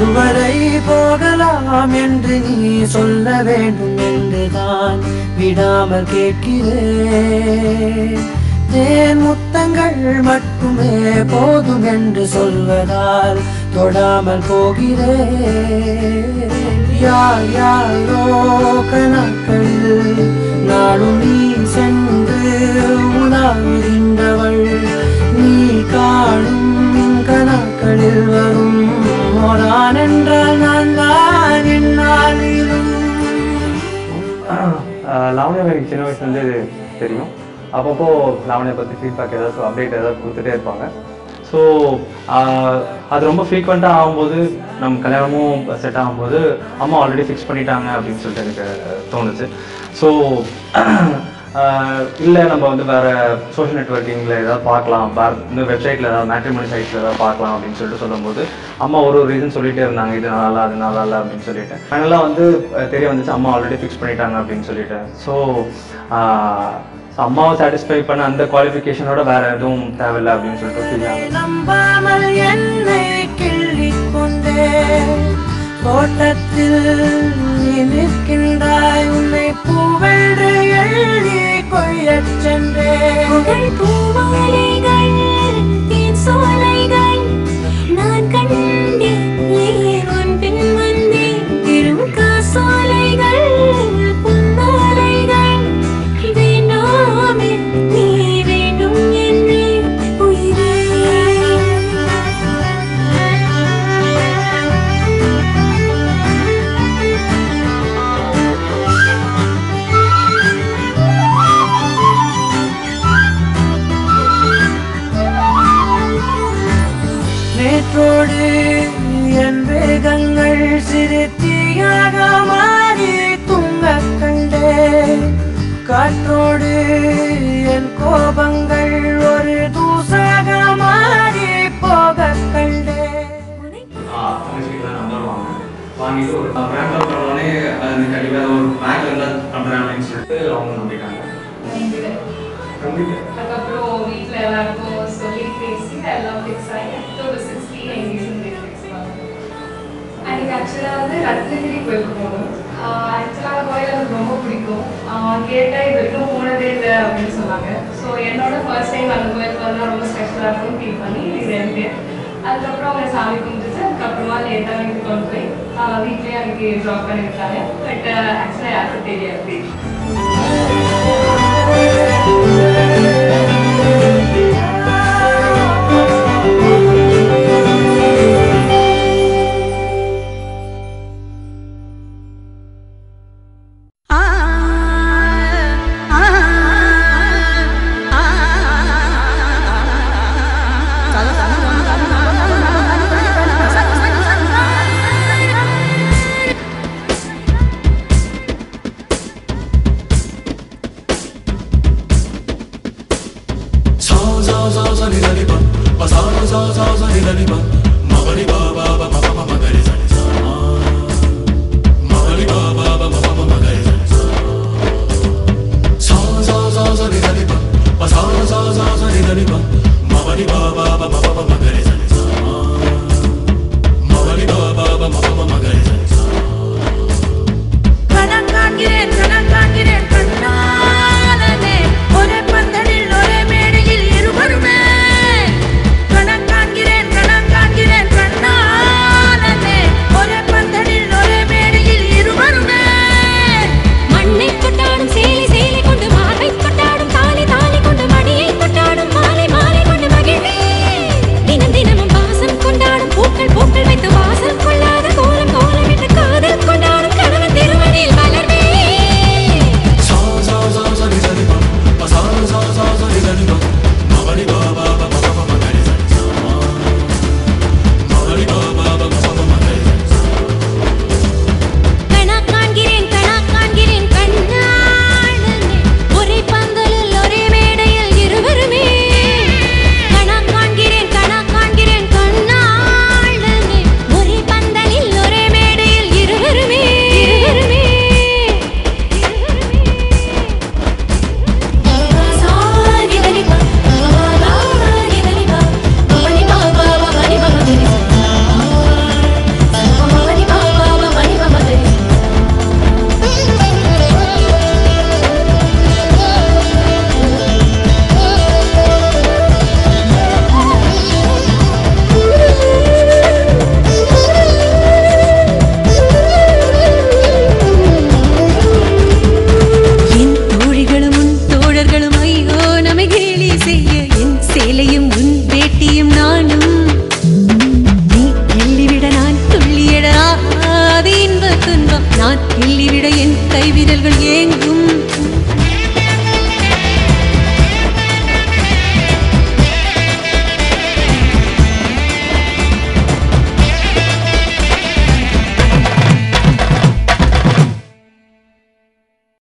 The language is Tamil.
அதுவரை போகலாம் என்று நீ சொல்ல வேண்டும் என்றுதான் விடாமல் கேட்கிறேன் தேன் முத்தங்கள் மட்டுமே போதும் என்று சொல்வதால் தொடாமல் போகிறேன் யார் யாரோ கணக்களில் நாளும் நீ சென்று உலாவுகின்றவள் நீ காணும் கணக்களில் வரும் ஒரான் என்றால் நான் தான் என்னாலும் லாவண்யா எனக்கு சின்ன வயசுலேருந்தே தெரியும் அப்பப்போ லாவண்யா பற்றி ஃபீட்பேக் ஏதாச்சும் அப்டேட் ஏதாவது கொடுத்துட்டே இருப்பாங்க ஸோ அது ரொம்ப ஃப்ரீக்வெண்ட்டாக ஆகும்போது நம்ம கல்யாணமும் செட் ஆகும்போது அம்மா ஆல்ரெடி ஃபிக்ஸ் பண்ணிட்டாங்க அப்படின்னு சொல்லிட்டு எனக்கு தோணுச்சு ஸோ இல்லை நம்ம வந்து வேறு சோஷியல் நெட்ஒர்க்கிங்கில் ஏதாவது பார்க்கலாம் வேறு இந்த வெப்சைட்டில் ஏதாவது மேட்ரிமோனி சைட்ஸில் ஏதாவது பார்க்கலாம் அப்படின்னு சொல்லிட்டு சொல்லும்போது அம்மா ஒரு ஒரு ரீசன் சொல்லிட்டே இருந்தாங்க இது நல்லா இல்லை அது நல்லா இல்லை அப்படின்னு சொல்லிட்டு ஃபைனலாக வந்து அஹ், தெரிய வந்துச்சு அம்மா ஆல்ரெடி ஃபிக்ஸ் பண்ணிட்டாங்க அப்படின்னு சொல்லிட்டு ஸோ அம்மாவை சாட்டிஸ்ஃபை பண்ண அந்த குவாலிஃபிகேஷனோட வேற எதுவும் தேவையில்லை அப்படின்னு சொல்லிட்டு ஃபீல் ஆகுது நம்பாமல் என்னை கிள்ளிக் கொண்டே தோட்டத்தில் நீ நிற்கின்றாய் உன்னை பூவென்று எழுதி கொய்யச் சென்றேன் புகழ் பூமாலைகள் தேன் சோலைகள் நான் கண்டேன் ஏன் உன் பின் வந்தேன் திரும் காசோலைகள் புன்னாலைகள் வேண்டாமே நீ வேண்டும் என்றே நேற்றோடு என் வேகங்கள் சிறு தீயாக மாறி துங்கக் கண்டேன் காற்றோடு என் கோபங்கள் ஒரு தூசாக மாறி போகக் கண்டேன் நம்பர் வாங்க வாங்கிட்டு ஒரு பிராண்ட் பண்ணோடனே அது கண்டிப்பாக ஒரு பேங்க்ல இருந்தால் பண்ணுறேன் அப்படின்னு சொல்லிட்டு அவங்க நம்பிட்டாங்க அதுக்கப்புறம் வீட்டில் எல்லாருக்கும் சொல்லி பேசி எல்லாம் ஃபிக்ஸ் ஆகி ஒரு சிக்ஸ்டீன் எங்கேஜ்மெண்ட் டேட் ஃபிக்ஸ் பண்ணோம் அன்றைக்கி ஆக்சுவலாக வந்து ரத்னகிரி கோயிலுக்கு போகணும் ஆக்சுவலாக கோயில் எனக்கு ரொம்ப பிடிக்கும் கேட்டால் இது வரைக்கும் போனதே இல்லை அப்படின்னு சொன்னாங்க ஸோ என்னோட ஃபர்ஸ்ட் டைம் அந்த கோயிலுக்கு வந்தால் ரொம்ப ஸ்பெஷலாக இருக்கும்னு ஃபீல் பண்ணி இது எனக்கு அதுக்கப்புறம் அவங்க சாமி கும்பிட்டுட்டு அதுக்கப்புறமா லேட்டாக வீட்டுக்கு கொண்டு போய் வீட்லேயே அன்றைக்கி ட்ராப் பண்ணி விட்டாங்க பட் ஆக்சுவலாக யாருக்கும் தெரியாது